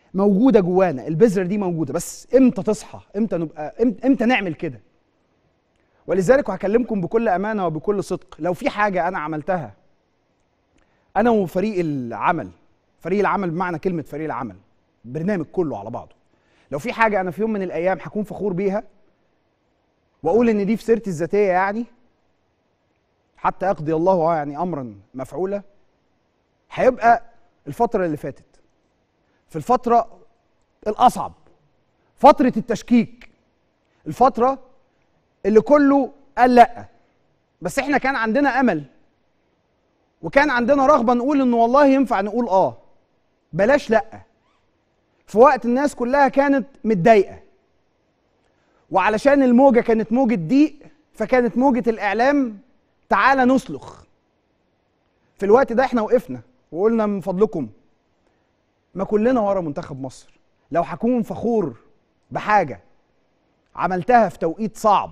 موجوده جوانا البذره دي موجوده بس امتى تصحى امتى نبقى امتى, امتى نعمل كده ولذلك وهكلمكم بكل امانه وبكل صدق لو في حاجه انا عملتها انا وفريق العمل فريق العمل بمعنى كلمه فريق العمل برنامج كله على بعضه لو في حاجه انا في يوم من الايام هكون فخور بيها واقول ان دي في سيرتي الذاتيه يعني حتى يقضي الله يعني امرا مفعولا هيبقى الفتره اللي فاتت في الفتره الاصعب فتره التشكيك الفتره اللي كله قال لا بس احنا كان عندنا امل وكان عندنا رغبه نقول انه والله ينفع نقول اه بلاش لا في وقت الناس كلها كانت متضايقه وعلشان الموجه كانت موجه ضيق فكانت موجه الاعلام تعالى نسلخ في الوقت ده احنا وقفنا وقلنا من فضلكم ما كلنا ورا منتخب مصر لو هكون فخور بحاجه عملتها في توقيت صعب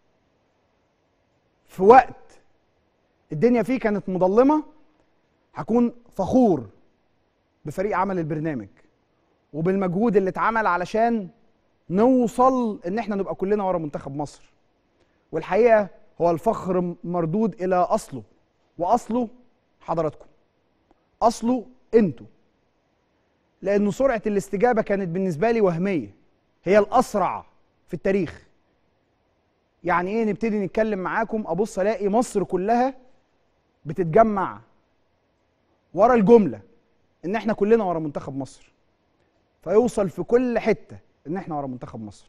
في وقت الدنيا فيه كانت مظلمه هكون فخور بفريق عمل البرنامج وبالمجهود اللي اتعمل علشان نوصل ان احنا نبقى كلنا ورا منتخب مصر والحقيقه هو الفخر مردود الى اصله واصله حضراتكم اصله انتوا لانه سرعه الاستجابه كانت بالنسبه لي وهميه هي الاسرع في التاريخ يعني ايه نبتدي نتكلم معاكم ابص الاقي مصر كلها بتتجمع ورا الجمله ان احنا كلنا ورا منتخب مصر فيوصل في كل حته ان احنا ورا منتخب مصر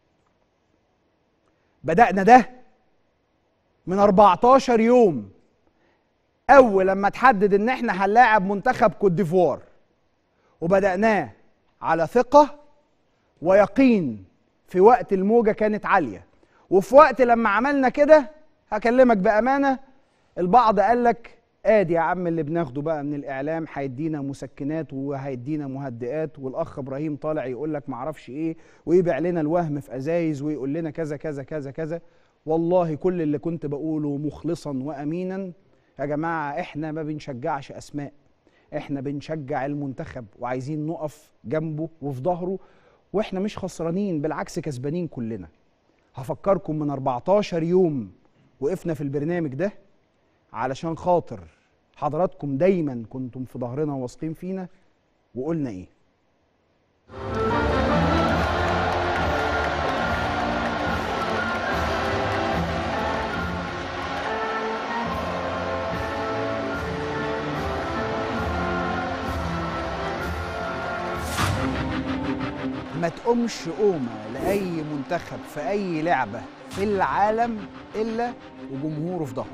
بدانا ده من 14 يوم اول لما تحدد ان احنا هنلاعب منتخب كوت ديفوار وبداناه على ثقه ويقين في وقت الموجه كانت عاليه وفي وقت لما عملنا كده هكلمك بامانه البعض قال لك ادي يا عم اللي بناخده بقى من الاعلام هيدينا مسكنات وهيدينا مهدئات والاخ ابراهيم طالع يقول لك معرفش ايه ويبيع لنا الوهم في ازايز ويقول لنا كذا كذا كذا كذا والله كل اللي كنت بقوله مخلصا وامينا يا جماعه احنا ما بنشجعش اسماء احنا بنشجع المنتخب وعايزين نقف جنبه وفي ظهره واحنا مش خسرانين بالعكس كسبانين كلنا هفكركم من 14 يوم وقفنا في البرنامج ده علشان خاطر حضراتكم دايما كنتم في ظهرنا وواثقين فينا وقلنا ايه ما تقومش قومة لأي منتخب في أي لعبة في العالم إلا وجمهوره في ظهره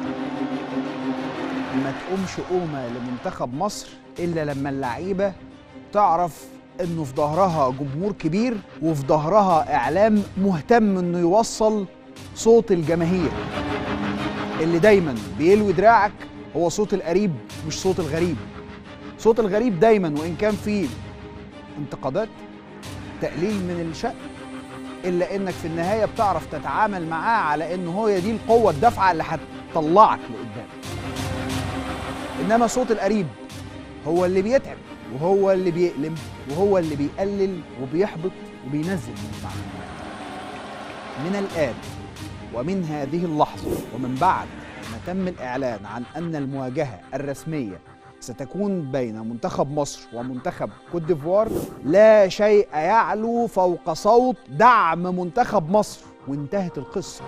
ما تقومش قومة لمنتخب مصر إلا لما اللعيبة تعرف إنه في ظهرها جمهور كبير وفي ظهرها إعلام مهتم إنه يوصل صوت الجماهير اللي دايما بيلوي دراعك هو صوت القريب مش صوت الغريب صوت الغريب دايما وإن كان فيه انتقادات تقليل من الشأن إلا إنك في النهاية بتعرف تتعامل معاه على إن هو دي القوة الدافعة اللي هتطلعك لقدام إنما صوت القريب هو اللي بيتعب وهو اللي بيألم وهو اللي بيقلل وبيحبط وبينزل من المعنويات من الآن ومن هذه اللحظة ومن بعد ما تم الإعلان عن أن المواجهة الرسمية ستكون بين منتخب مصر ومنتخب كوت ديفوار لا شيء يعلو فوق صوت دعم منتخب مصر وانتهت القصه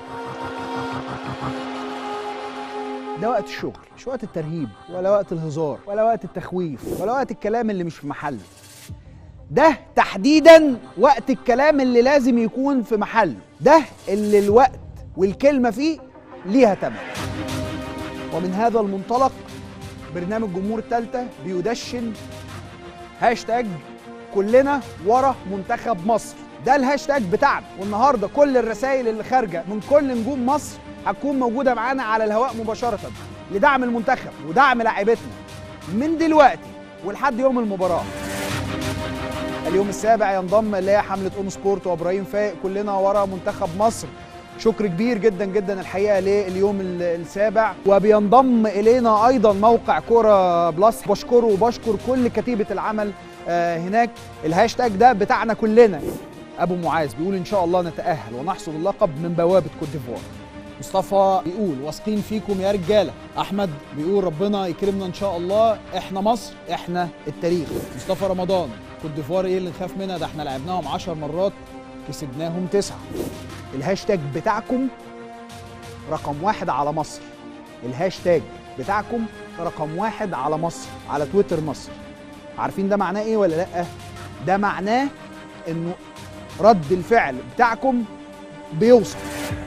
ده وقت الشغل مش وقت الترهيب ولا وقت الهزار ولا وقت التخويف ولا وقت الكلام اللي مش في محله ده تحديدا وقت الكلام اللي لازم يكون في محله ده اللي الوقت والكلمه فيه ليها تمن ومن هذا المنطلق برنامج جمهور التالتة بيدشن هاشتاج كلنا ورا منتخب مصر ده الهاشتاج بتاعنا والنهارده كل الرسائل اللي خارجه من كل نجوم مصر هتكون موجوده معانا على الهواء مباشره لدعم المنتخب ودعم لاعيبتنا من دلوقتي ولحد يوم المباراه اليوم السابع ينضم الى حمله اون سبورت وابراهيم فايق كلنا ورا منتخب مصر شكر كبير جدا جدا الحقيقه لليوم السابع وبينضم الينا ايضا موقع كوره بلس بشكره وبشكر كل كتيبه العمل آه هناك الهاشتاج ده بتاعنا كلنا ابو معاذ بيقول ان شاء الله نتاهل ونحصد اللقب من بوابه كوت ديفوار مصطفى بيقول واثقين فيكم يا رجاله احمد بيقول ربنا يكرمنا ان شاء الله احنا مصر احنا التاريخ مصطفى رمضان كوت ديفوار ايه اللي نخاف منها ده احنا لعبناهم 10 مرات كسبناهم تسعة الهاشتاج بتاعكم رقم واحد على مصر الهاشتاج بتاعكم رقم واحد على مصر على تويتر مصر عارفين ده معناه ايه ولا لا ده معناه انه رد الفعل بتاعكم بيوصل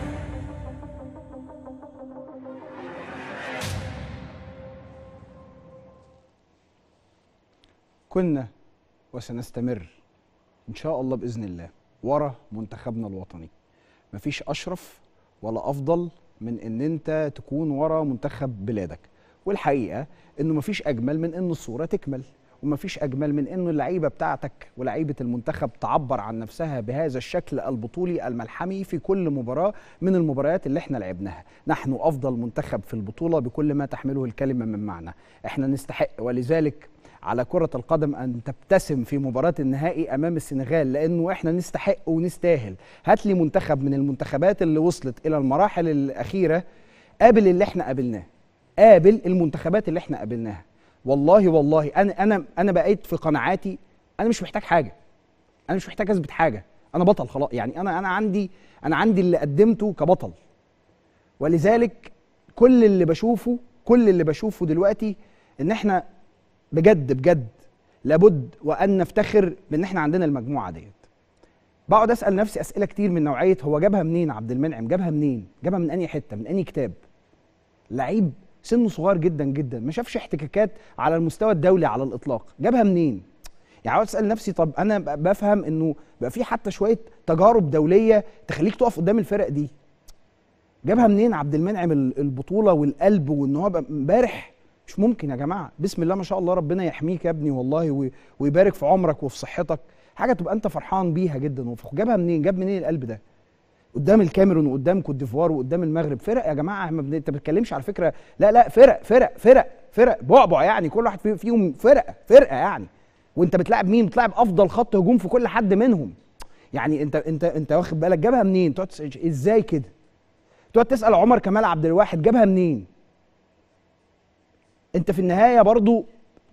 كنا وسنستمر ان شاء الله باذن الله ورا منتخبنا الوطني مفيش اشرف ولا افضل من ان انت تكون ورا منتخب بلادك والحقيقه انه مفيش اجمل من ان الصوره تكمل ومفيش اجمل من انه اللعيبه بتاعتك ولعيبه المنتخب تعبر عن نفسها بهذا الشكل البطولي الملحمي في كل مباراه من المباريات اللي احنا لعبناها نحن افضل منتخب في البطوله بكل ما تحمله الكلمه من معنى احنا نستحق ولذلك على كرة القدم أن تبتسم في مباراة النهائي أمام السنغال لأنه إحنا نستحق ونستاهل هات لي منتخب من المنتخبات اللي وصلت إلى المراحل الأخيرة قابل اللي إحنا قابلناه قابل المنتخبات اللي إحنا قابلناها والله والله أنا أنا أنا بقيت في قناعاتي أنا مش محتاج حاجة أنا مش محتاج أثبت حاجة أنا بطل خلاص يعني أنا أنا عندي أنا عندي اللي قدمته كبطل ولذلك كل اللي بشوفه كل اللي بشوفه دلوقتي إن إحنا بجد بجد لابد وان نفتخر بان احنا عندنا المجموعه ديت بقعد اسال نفسي اسئله كتير من نوعيه هو جابها منين عبد المنعم جابها منين جابها من انهي حته من انهي كتاب لعيب سنه صغير جدا جدا ما شافش احتكاكات على المستوى الدولي على الاطلاق جابها منين يعني عاوز اسال نفسي طب انا بفهم انه بقى في حتى شويه تجارب دوليه تخليك تقف قدام الفرق دي جابها منين عبد المنعم البطوله والقلب وان هو امبارح مش ممكن يا جماعه بسم الله ما شاء الله ربنا يحميك يا ابني والله ويبارك في عمرك وفي صحتك حاجه تبقى انت فرحان بيها جدا وفخ جابها منين جاب منين القلب ده قدام الكاميرون وقدام كوت ديفوار وقدام المغرب فرق يا جماعه ما انت ما بتتكلمش على فكره لا لا فرق فرق فرق فرق بعبع يعني كل واحد فيهم فرقه فرقه يعني وانت بتلاعب مين بتلاعب افضل خط هجوم في كل حد منهم يعني انت انت انت واخد بالك جابها منين تقعد ازاي كده تقعد تسال عمر كمال عبد الواحد جابها منين انت في النهايه برضو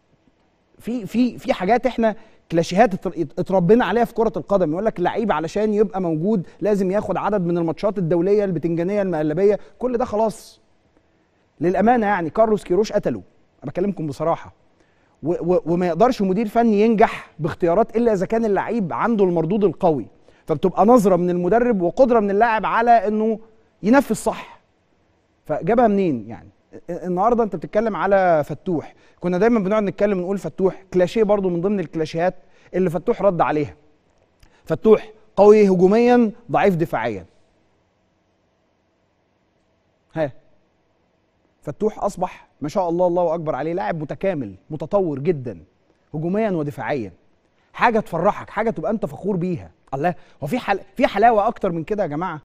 في في في حاجات احنا كلاشيهات اتربينا عليها في كره القدم يقول لك اللعيب علشان يبقى موجود لازم ياخد عدد من الماتشات الدوليه البتنجانيه المقلبيه كل ده خلاص للامانه يعني كارلوس كيروش قتله انا بكلمكم بصراحه و و وما يقدرش مدير فني ينجح باختيارات الا اذا كان اللعيب عنده المردود القوي فبتبقى نظره من المدرب وقدره من اللاعب على انه ينفذ صح فجابها منين يعني النهارده انت بتتكلم على فتوح كنا دايما بنقعد نتكلم نقول فتوح كلاشيه برضو من ضمن الكلاشيهات اللي فتوح رد عليها فتوح قوي هجوميا ضعيف دفاعيا ها فتوح اصبح ما شاء الله الله اكبر عليه لاعب متكامل متطور جدا هجوميا ودفاعيا حاجه تفرحك حاجه تبقى انت فخور بيها الله هو في حل... في حلاوه اكتر من كده يا جماعه